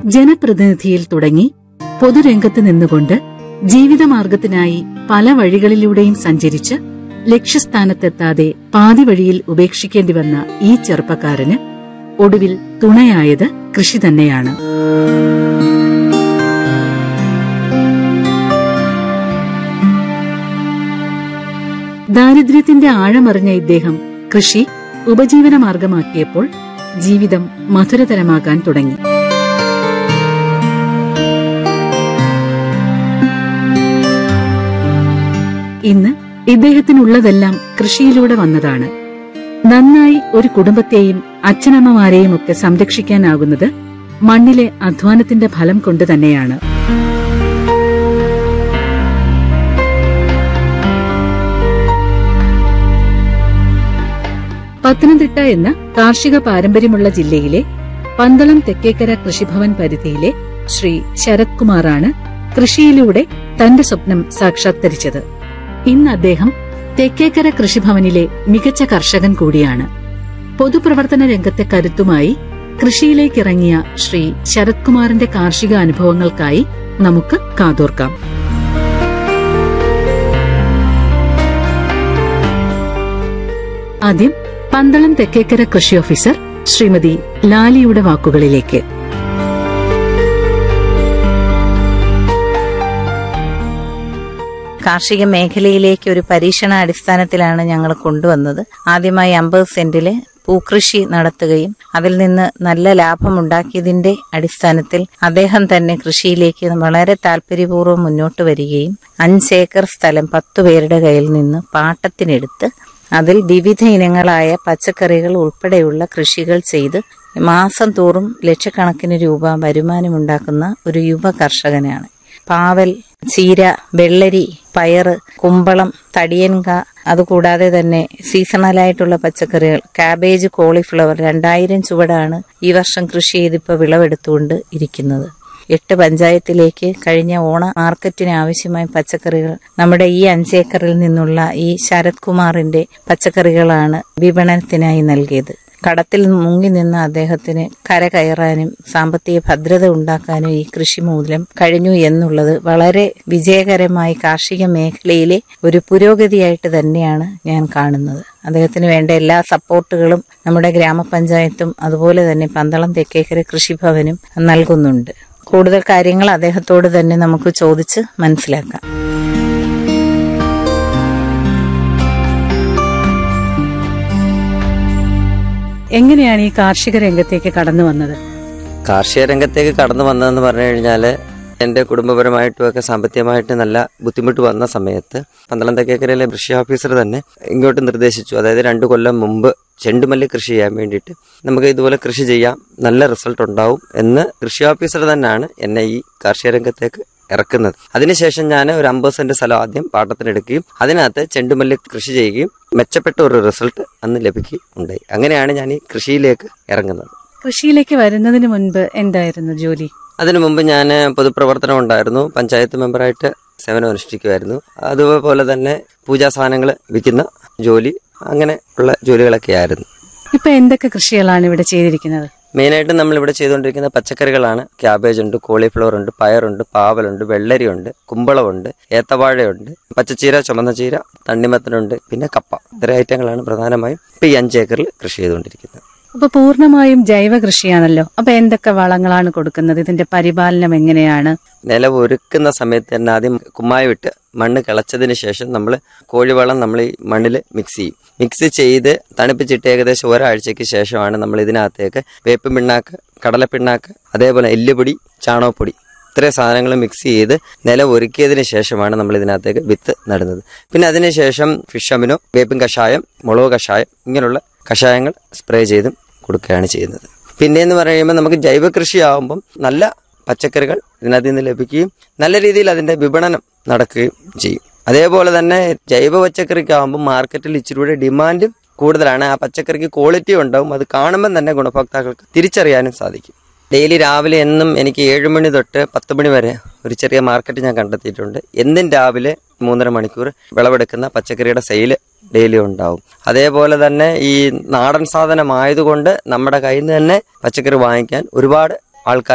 ജനപ്രതിനിധിയിൽ തുടങ്ങി പൊതുരംഗത്ത് നിന്നുകൊണ്ട് ജീവിതമാർഗത്തിനായി പല വഴികളിലൂടെയും സഞ്ചരിച്ച് ലക്ഷ്യസ്ഥാനത്തെത്താതെ പാതി വഴിയിൽ ഉപേക്ഷിക്കേണ്ടി വന്ന ഈ ചെറുപ്പക്കാരന് ഒടുവിൽ തുണയായത് കൃഷി തന്നെയാണ് ദാരിദ്ര്യത്തിന്റെ ആഴമറിഞ്ഞ ഇദ്ദേഹം കൃഷി ഉപജീവന മാർഗമാക്കിയപ്പോൾ ജീവിതം മധുരതരമാകാൻ തുടങ്ങി ഇന്ന് ഇദ്ദേഹത്തിനുള്ളതെല്ലാം കൃഷിയിലൂടെ വന്നതാണ് നന്നായി ഒരു കുടുംബത്തെയും അച്ഛനമ്മമാരെയും ഒക്കെ സംരക്ഷിക്കാനാകുന്നത് മണ്ണിലെ അധ്വാനത്തിന്റെ ഫലം കൊണ്ട് തന്നെയാണ് പത്തനംതിട്ട എന്ന കാർഷിക പാരമ്പര്യമുള്ള ജില്ലയിലെ പന്തളം തെക്കേക്കര കൃഷിഭവൻ പരിധിയിലെ ശ്രീ ശരത് കുമാറാണ് കൃഷിയിലൂടെ തന്റെ സ്വപ്നം സാക്ഷാത്കരിച്ചത് ഇന്ന് അദ്ദേഹം തെക്കേക്കര കൃഷിഭവനിലെ മികച്ച കർഷകൻ കൂടിയാണ് പൊതുപ്രവർത്തന രംഗത്തെ കരുത്തുമായി കൃഷിയിലേക്കിറങ്ങിയ ശ്രീ ശരത് കുമാറിന്റെ കാർഷിക അനുഭവങ്ങൾക്കായി നമുക്ക് കാതോർക്കാം ആദ്യം പന്തളം തെക്കേക്കര കൃഷി ഓഫീസർ ശ്രീമതി ലാലിയുടെ വാക്കുകളിലേക്ക് കാർഷിക മേഖലയിലേക്ക് ഒരു പരീക്ഷണ അടിസ്ഥാനത്തിലാണ് ഞങ്ങൾ കൊണ്ടുവന്നത് ആദ്യമായി അമ്പത് സെന്റില് പൂക്കൃഷി നടത്തുകയും അതിൽ നിന്ന് നല്ല ലാഭമുണ്ടാക്കിയതിന്റെ അടിസ്ഥാനത്തിൽ അദ്ദേഹം തന്നെ കൃഷിയിലേക്ക് വളരെ താല്പര്യപൂർവ്വം മുന്നോട്ട് വരികയും അഞ്ചേക്കർ സ്ഥലം പത്തു പേരുടെ കയ്യിൽ നിന്ന് പാട്ടത്തിനെടുത്ത് അതിൽ വിവിധ ഇനങ്ങളായ പച്ചക്കറികൾ ഉൾപ്പെടെയുള്ള കൃഷികൾ ചെയ്ത് മാസം തോറും ലക്ഷക്കണക്കിന് രൂപ വരുമാനമുണ്ടാക്കുന്ന ഒരു യുവ കർഷകനാണ് പാവൽ ചീര വെള്ളരി പയറ് കുമ്പളം തടിയൻക അതുകൂടാതെ തന്നെ സീസണലായിട്ടുള്ള പച്ചക്കറികൾ കാബേജ് കോളിഫ്ലവർ രണ്ടായിരം ചുവടാണ് ഈ വർഷം കൃഷി ചെയ്തിപ്പോൾ വിളവെടുത്തുകൊണ്ട് ഇരിക്കുന്നത് എട്ട് പഞ്ചായത്തിലേക്ക് കഴിഞ്ഞ ഓണ മാർക്കറ്റിന് ആവശ്യമായ പച്ചക്കറികൾ നമ്മുടെ ഈ അഞ്ചേക്കറിൽ നിന്നുള്ള ഈ ശരത് കുമാറിന്റെ പച്ചക്കറികളാണ് വിപണനത്തിനായി നൽകിയത് കടത്തിൽ മുങ്ങി നിന്ന അദ്ദേഹത്തിന് കര കയറാനും സാമ്പത്തിക ഭദ്രത ഉണ്ടാക്കാനും ഈ കൃഷി മൂലം കഴിഞ്ഞു എന്നുള്ളത് വളരെ വിജയകരമായി കാർഷിക മേഖലയിലെ ഒരു പുരോഗതിയായിട്ട് തന്നെയാണ് ഞാൻ കാണുന്നത് അദ്ദേഹത്തിന് വേണ്ട എല്ലാ സപ്പോർട്ടുകളും നമ്മുടെ ഗ്രാമപഞ്ചായത്തും അതുപോലെ തന്നെ പന്തളം തെക്കേക്കര കൃഷിഭവനും നൽകുന്നുണ്ട് കൂടുതൽ കാര്യങ്ങൾ അദ്ദേഹത്തോട് തന്നെ നമുക്ക് ചോദിച്ച് മനസ്സിലാക്കാം എങ്ങനെയാണ് ഈ കാർഷിക രംഗത്തേക്ക് കടന്നു വന്നത് കാർഷിക രംഗത്തേക്ക് കടന്നു വന്നതെന്ന് പറഞ്ഞു കഴിഞ്ഞാൽ എൻ്റെ കുടുംബപരമായിട്ടും ഒക്കെ സാമ്പത്തികമായിട്ട് നല്ല ബുദ്ധിമുട്ട് വന്ന സമയത്ത് പന്തളം തെക്കേക്കരയിലെ കൃഷി ഓഫീസർ തന്നെ ഇങ്ങോട്ട് നിർദ്ദേശിച്ചു അതായത് രണ്ട് കൊല്ലം മുമ്പ് ചെണ്ടുമല്ലി കൃഷി ചെയ്യാൻ വേണ്ടിയിട്ട് നമുക്ക് ഇതുപോലെ കൃഷി ചെയ്യാം നല്ല റിസൾട്ട് ഉണ്ടാവും എന്ന് കൃഷി ഓഫീസർ തന്നെയാണ് എന്നെ ഈ കാർഷിക രംഗത്തേക്ക് ഇറക്കുന്നത് അതിനുശേഷം ഞാൻ ഒരു അമ്പത് സെന്റ് സ്ഥലം ആദ്യം പാട്ടത്തിനെടുക്കുകയും അതിനകത്ത് ചെണ്ടുമല്ലി കൃഷി ചെയ്യുകയും മെച്ചപ്പെട്ട ഒരു റിസൾട്ട് അന്ന് ലഭിക്കുകയും ഉണ്ടായി അങ്ങനെയാണ് ഞാൻ ഈ കൃഷിയിലേക്ക് ഇറങ്ങുന്നത് കൃഷിയിലേക്ക് വരുന്നതിന് മുൻപ് എന്തായിരുന്നു ജോലി അതിനു മുമ്പ് ഞാൻ പൊതുപ്രവർത്തനം ഉണ്ടായിരുന്നു പഞ്ചായത്ത് മെമ്പറായിട്ട് സേവനം അനുഷ്ഠിക്കുമായിരുന്നു അതുപോലെ തന്നെ പൂജാ സാധനങ്ങൾ വിൽക്കുന്ന ജോലി അങ്ങനെ ഉള്ള ജോലികളൊക്കെ ആയിരുന്നു ഇപ്പൊ എന്തൊക്കെ കൃഷികളാണ് ഇവിടെ ചെയ്തിരിക്കുന്നത് മെയിനായിട്ട് നമ്മൾ ഇവിടെ ചെയ്തുകൊണ്ടിരിക്കുന്ന പച്ചക്കറികളാണ് ക്യാബേജ് ഉണ്ട് കോളിഫ്ലവർ ഉണ്ട് പയറുണ്ട് പാവലുണ്ട് വെള്ളരിയുണ്ട് കുമ്പളമുണ്ട് ഏത്തവാഴയുണ്ട് പച്ചച്ചീര ചുമന്ന ചീര തണ്ണിമത്തനുണ്ട് പിന്നെ കപ്പ ഇത്തരം ഐറ്റങ്ങളാണ് പ്രധാനമായും ഇപ്പൊ ഈ അഞ്ചേക്കറിൽ കൃഷി ചെയ്തുകൊണ്ടിരിക്കുന്നത് അപ്പൊ പൂർണ്ണമായും ജൈവ കൃഷിയാണല്ലോ അപ്പൊ എന്തൊക്കെ വളങ്ങളാണ് കൊടുക്കുന്നത് ഇതിന്റെ പരിപാലനം എങ്ങനെയാണ് നില ഒരുക്കുന്ന സമയത്ത് തന്നെ ആദ്യം കുമ്മായി വിട്ട് മണ്ണ് കിളച്ചതിന് ശേഷം നമ്മൾ കോഴിവളം നമ്മൾ ഈ മണ്ണിൽ മിക്സ് ചെയ്യും മിക്സ് ചെയ്ത് തണുപ്പിച്ചിട്ട് ഏകദേശം ഒരാഴ്ചയ്ക്ക് ശേഷമാണ് നമ്മൾ ഇതിനകത്തേക്ക് വേപ്പ് പിണ്ണാക്ക് കടലപ്പിണ്ണാക്ക് അതേപോലെ എല്ലുപൊടി ചാണകപ്പൊടി ഇത്രയും സാധനങ്ങൾ മിക്സ് ചെയ്ത് നില ഒരുക്കിയതിന് ശേഷമാണ് നമ്മൾ ഇതിനകത്തേക്ക് വിത്ത് നടുന്നത് പിന്നെ അതിനുശേഷം ഫിഷ് അമിനോ വേപ്പിൻ കഷായം മുളക് കഷായം ഇങ്ങനെയുള്ള കഷായങ്ങൾ സ്പ്രേ ചെയ്തും കൊടുക്കുകയാണ് ചെയ്യുന്നത് പിന്നെ എന്ന് പറയുമ്പോൾ നമുക്ക് ജൈവ കൃഷി ആകുമ്പം നല്ല പച്ചക്കറികൾ ഇതിനകത്ത് നിന്ന് ലഭിക്കുകയും നല്ല രീതിയിൽ അതിന്റെ വിപണനം നടക്കുകയും ചെയ്യും അതേപോലെ തന്നെ ജൈവ പച്ചക്കറിക്കാകുമ്പോൾ മാർക്കറ്റിൽ ഇച്ചിരി കൂടെ ഡിമാൻഡും കൂടുതലാണ് ആ പച്ചക്കറിക്ക് ക്വാളിറ്റി ഉണ്ടാവും അത് കാണുമ്പോൾ തന്നെ ഗുണഭോക്താക്കൾക്ക് തിരിച്ചറിയാനും സാധിക്കും ഡെയിലി രാവിലെ എന്നും എനിക്ക് ഏഴ് മണി തൊട്ട് പത്ത് മണി വരെ ഒരു ചെറിയ മാർക്കറ്റ് ഞാൻ കണ്ടെത്തിയിട്ടുണ്ട് എന്നും രാവിലെ മൂന്നര മണിക്കൂർ വിളവെടുക്കുന്ന പച്ചക്കറിയുടെ സെയില് ഡെയിലി ഉണ്ടാവും അതേപോലെ തന്നെ ഈ നാടൻ സാധനമായതുകൊണ്ട് നമ്മുടെ കയ്യിൽ നിന്ന് തന്നെ പച്ചക്കറി വാങ്ങിക്കാൻ ഒരുപാട് ആൾക്കാരും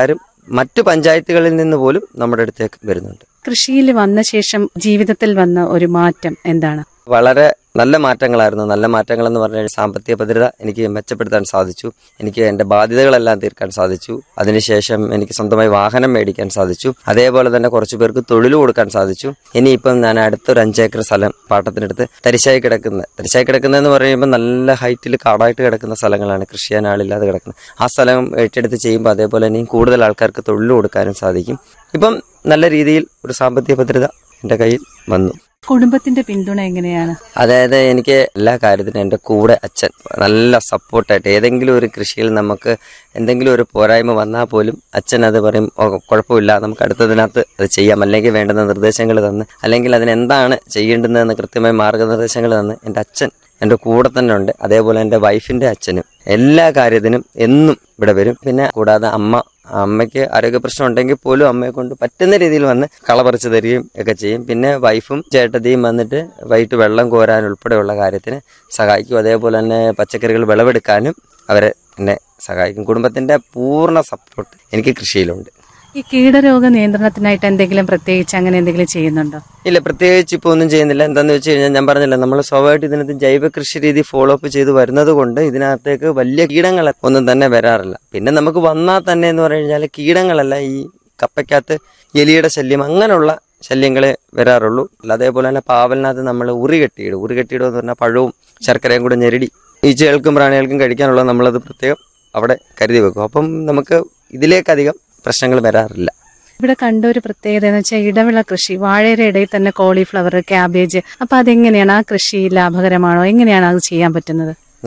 മറ്റു പഞ്ചായത്തുകളിൽ നിന്ന് പോലും നമ്മുടെ അടുത്തേക്ക് വരുന്നുണ്ട് കൃഷിയിൽ വന്ന ശേഷം ജീവിതത്തിൽ വന്ന ഒരു മാറ്റം എന്താണ് വളരെ നല്ല മാറ്റങ്ങളായിരുന്നു നല്ല മാറ്റങ്ങൾ എന്ന് പറഞ്ഞാൽ സാമ്പത്തിക ഭദ്രത എനിക്ക് മെച്ചപ്പെടുത്താൻ സാധിച്ചു എനിക്ക് എൻ്റെ ബാധ്യതകളെല്ലാം തീർക്കാൻ സാധിച്ചു അതിനുശേഷം എനിക്ക് സ്വന്തമായി വാഹനം മേടിക്കാൻ സാധിച്ചു അതേപോലെ തന്നെ കുറച്ച് പേർക്ക് തൊഴിൽ കൊടുക്കാൻ സാധിച്ചു ഇനിയിപ്പം ഞാൻ അടുത്തൊരു അഞ്ചേക്കർ സ്ഥലം പാട്ടത്തിനടുത്ത് തരിശായി കിടക്കുന്ന തരിശായി കിടക്കുന്നതെന്ന് പറയുമ്പോൾ നല്ല ഹൈറ്റിൽ കാടായിട്ട് കിടക്കുന്ന സ്ഥലങ്ങളാണ് കൃഷി ചെയ്യാൻ ആളില്ലാതെ കിടക്കുന്നത് ആ സ്ഥലം ഏറ്റെടുത്ത് ചെയ്യുമ്പോൾ അതേപോലെ ഇനിയും കൂടുതൽ ആൾക്കാർക്ക് തൊഴിൽ കൊടുക്കാനും സാധിക്കും ഇപ്പം നല്ല രീതിയിൽ ഒരു സാമ്പത്തിക ഭദ്രത എൻ്റെ കയ്യിൽ വന്നു കുടുംബത്തിന്റെ പിന്തുണ എങ്ങനെയാണ് അതായത് എനിക്ക് എല്ലാ കാര്യത്തിനും എൻ്റെ കൂടെ അച്ഛൻ നല്ല സപ്പോർട്ടായിട്ട് ഏതെങ്കിലും ഒരു കൃഷിയിൽ നമുക്ക് എന്തെങ്കിലും ഒരു പോരായ്മ വന്നാൽ പോലും അച്ഛൻ അത് പറയും "ഓ, കുഴപ്പമില്ല നമുക്ക് അടുത്തതിനകത്ത് അത് ചെയ്യാം അല്ലെങ്കിൽ വേണ്ടുന്ന നിർദ്ദേശങ്ങൾ തന്ന് അല്ലെങ്കിൽ അതിന് എന്താണ് ചെയ്യേണ്ടതെന്ന് കൃത്യമായ മാർഗനിർദ്ദേശങ്ങൾ തന്ന് എൻ്റെ അച്ഛൻ എൻ്റെ കൂടെ തന്നെ ഉണ്ട് അതേപോലെ എൻ്റെ വൈഫിൻ്റെ അച്ഛനും എല്ലാ കാര്യത്തിനും എന്നും ഇവിടെ വരും പിന്നെ കൂടാതെ അമ്മ അമ്മയ്ക്ക് ആരോഗ്യ പ്രശ്നം ഉണ്ടെങ്കിൽ പോലും അമ്മയെ കൊണ്ട് പറ്റുന്ന രീതിയിൽ വന്ന് കള പറിച്ചു തരികയും ഒക്കെ ചെയ്യും പിന്നെ വൈഫും ചേട്ടത്തിയും വന്നിട്ട് വൈകിട്ട് വെള്ളം കോരാൻ ഉൾപ്പെടെയുള്ള കാര്യത്തിന് സഹായിക്കും അതേപോലെ തന്നെ പച്ചക്കറികൾ വിളവെടുക്കാനും അവരെ എന്നെ സഹായിക്കും കുടുംബത്തിന്റെ പൂർണ്ണ സപ്പോർട്ട് എനിക്ക് കൃഷിയിലുണ്ട് ഈ കീടരോഗ നിയന്ത്രണത്തിനായിട്ട് എന്തെങ്കിലും പ്രത്യേകിച്ച് അങ്ങനെ എന്തെങ്കിലും ചെയ്യുന്നുണ്ടോ ഇല്ല പ്രത്യേകിച്ച് ഇപ്പോൾ ഒന്നും ചെയ്യുന്നില്ല എന്താന്ന് വെച്ച് കഴിഞ്ഞാൽ ഞാൻ പറഞ്ഞില്ല നമ്മൾ സ്വാഭാവികമായിട്ട് ഇതിനകത്ത് ജൈവ കൃഷി രീതി ഫോളോ അപ്പ് ചെയ്ത് വരുന്നത് കൊണ്ട് ഇതിനകത്തേക്ക് വലിയ കീടങ്ങൾ ഒന്നും തന്നെ വരാറില്ല പിന്നെ നമുക്ക് വന്നാൽ തന്നെ എന്ന് പറഞ്ഞു കഴിഞ്ഞാൽ കീടങ്ങളല്ല ഈ കപ്പയ്ക്കകത്ത് എലിയുടെ ശല്യം അങ്ങനെയുള്ള ശല്യങ്ങളെ വരാറുള്ളൂ അതേപോലെ തന്നെ പാവലിനകത്ത് നമ്മൾ ഉറി കെട്ടിയിടും ഉറി കെട്ടിയിടുക എന്ന് പറഞ്ഞാൽ പഴവും ശർക്കരയും കൂടെ ഞെരടി ഈച്ചകൾക്കും പ്രാണികൾക്കും കഴിക്കാനുള്ള നമ്മളത് പ്രത്യേകം അവിടെ കരുതി വെക്കും അപ്പം നമുക്ക് ഇതിലേക്കധികം പ്രശ്നങ്ങൾ വരാറില്ല ഇവിടെ കണ്ട ഒരു പ്രത്യേകത എന്ന് വെച്ചാൽ ഇടവിള കൃഷി വാഴയുടെ ഇടയിൽ തന്നെ കോളിഫ്ലവർ ക്യാബേജ് അപ്പൊ അതെങ്ങനെയാണ് ആ കൃഷി ലാഭകരമാണോ എങ്ങനെയാണ് അത് ചെയ്യാൻ പറ്റുന്നത്